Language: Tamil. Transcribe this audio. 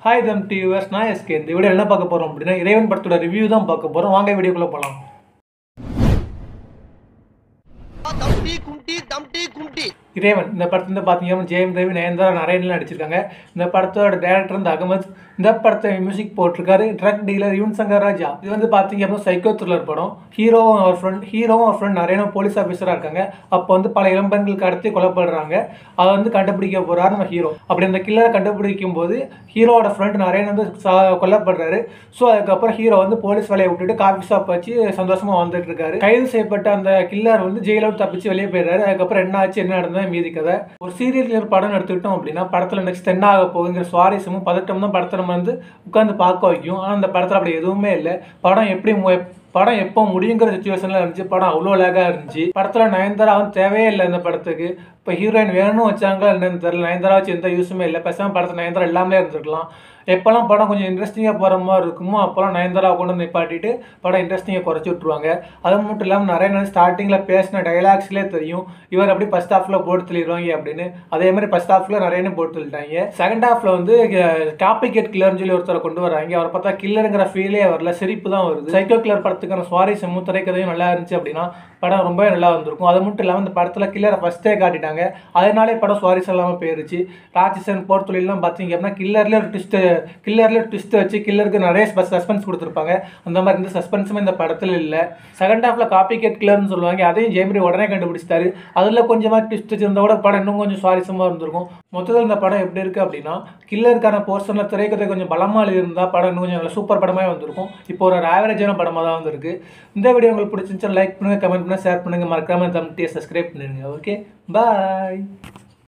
ஹாய் தம் டியூவர்ஸ் நான் எஸ்கே இந்த வீடியோ என்ன பார்க்க போகிறோம் அப்படின்னா இறைவன் படத்தோட ரிவ்யூ தான் பார்க்க போகிறோம் வாங்க வீடியோக்குள்ளே போகலாம் தம்டி கும்டி தம்டி கும்டி இறைவன் இந்த படத்துல வந்து பார்த்தீங்கன்னா ஜெயம் ரவி நயன்தாரா நரேன்லாம் நடிச்சிருக்காங்க இந்த படத்தோட டேரக்டர் வந்து அகமது இந்த படத்தை மியூசிக் போட்டிருக்காரு ட்ரக் டீலர் யுவன் சங்கர் ராஜா இது வந்து பார்த்தீங்க அப்படின்னா சைக்கோ த்ரில்லர் படம் ஹீரோவும் அவர் ஃப்ரெண்ட் ஹீரோவும் அவர் ஃப்ரெண்ட் நரேனும் போலீஸ் ஆஃபீஸராக இருக்காங்க அப்போ வந்து பல இளம்பெண்கள் கடத்தி கொல்லப்படுறாங்க அதை வந்து கண்டுபிடிக்க போறாரு நம்ம ஹீரோ அப்படி அந்த கில்லரை கண்டுபிடிக்கும் போது ஹீரோவோட ஃப்ரெண்ட் நரேன் வந்து சா- கொல்லப்படுறாரு ஸோ அதுக்கப்புறம் ஹீரோ வந்து போலீஸ் வேலையை விட்டுட்டு காஃபி ஷாப் வச்சு சந்தோஷமா வந்துட்டு இருக்காரு கைது செய்யப்பட்ட அந்த கில்லர் வந்து ஜெயில விட்டு தப்பிச்சு வெளியே போயிடுறாரு அதுக்கப்புறம் என்ன ஆச்சு என்ன நடந்தது மீதி கதை ஒரு சீரியல் படம் எடுத்துக்கிட்டோம் அப்படின்னா படத்துல நெக்ஸ்ட் என்ன ஆக போகுங்கிற சுவாரஸ்யமும் பதட்டமும் தான் படத்தை நம்ம வந்து உட்காந்து பார்க்க வைக்கும் ஆனால் அந்த படத்துல அப்படி எதுவுமே இல்லை படம் எப்படி மு- படம் எப்போ முடியுங்கிற சுச்சுவேஷன்ல இருந்துச்சு படம் அவ்வளோ அழகாக இருந்துச்சு படத்தில் நயன்தாரா வந்து தேவையே இல்லை இந்த படத்துக்கு இப்போ ஹீரோயின் வேணும்னு வச்சாங்களா என்னன்னு தெரியல நயன்தாரா வச்சு எந்த யூஸுமே இல்லை பேசாமல் படத்தில் நயன்தாரா எல்லாமே இருந்திருக்கலாம் எப்போல்லாம் படம் கொஞ்சம் இன்ட்ரெஸ்டிங்காக போகிற மாதிரி இருக்குமோ அப்போல்லாம் நயன்தாரா கொண்டு வந்து நிப்பாட்டிட்டு படம் இன்ட்ரெஸ்டிங்கை குறைச்சி விட்ருவாங்க அது மட்டும் இல்லாமல் நிறைய நேரம் ஸ்டார்டிங்கில் பேசின டைலாக்ஸ்லேயே தெரியும் இவர் அப்படி ஃபஸ்ட் ஹாஃபில் போட்டு தள்ளிடுவாங்க அப்படின்னு அதே மாதிரி ஃபஸ்ட் ஹாஃபில் நிறைய நேரம் போட்டு தள்ளிட்டாங்க செகண்ட் ஹாஃபில் வந்து காப்பி கேட் கில்லர்னு சொல்லி ஒருத்தரை கொண்டு வராங்க அவரை பார்த்தா கில்லருங்கிற ஃபீலே வரல சிரிப்பு தான் வருது சைக்கோ கில்லர் படத்துக்கான சுவாரஸ்யமும் திரைக்கதையும் நல்லா இருந்துச்சு அப்படின்னா படம் ரொம்பவே நல்லா வந்திருக்கும் அது மட்டும் இல்லாமல் இந்த படத்தில் கில்லரை ஃபஸ்ட்டே காட்டிட்டாங்க அதனாலே படம் சுவாரஸ்யம் இல்லாமல் போயிருச்சு ராட்சசன் போர் தொழிலாம் பார்த்தீங்க அப்படின்னா கில்லர்லேயே ஒரு ட்விஸ்ட்டு கில்லர்லேயே ட்விஸ்ட் வச்சு கில்லருக்கு நிறைய சஸ்பென்ஸ் கொடுத்துருப்பாங்க அந்த மாதிரி இந்த சஸ்பென்ஸுமே இந்த படத்தில் இல்லை செகண்ட் ஹாஃபில் காப்பி கேட் கில்லர்னு சொல்லுவாங்க அதையும் ஜெயமரி உடனே கண்டுபிடிச்சிட்டாரு அதில் கொஞ்சமாக ட்விஸ்ட் வச்சிருந்தா கூட படம் இன்னும் கொஞ்சம் சுவாரஸ்யமாக இருந்திருக்கும் மொத்தத்தில் இந்த படம் எப்படி இருக்குது அப்படின்னா கில்லருக்கான போர்ஷனில் திரைக்கதை கொஞ்சம் பலமாக இருந்தால் படம் இன்னும் கொஞ்சம் நல்லா சூப்பர் படமாக வந்திருக்கும் இப்போ ஒரு ஆவரேஜான படமாக தான் வந்திருக்கு இந்த வீடியோ உங்களுக்கு பிடிச்சிருந்துச்சா லைக் பண்ணுங்கள் கமெண்ட் பண்ணுங்கள் ஷேர் பண்ணுங்கள் மறக்காமல் தம் சப்ஸ்கிரைப் பண்ணிடுங்க ஓகே பாய்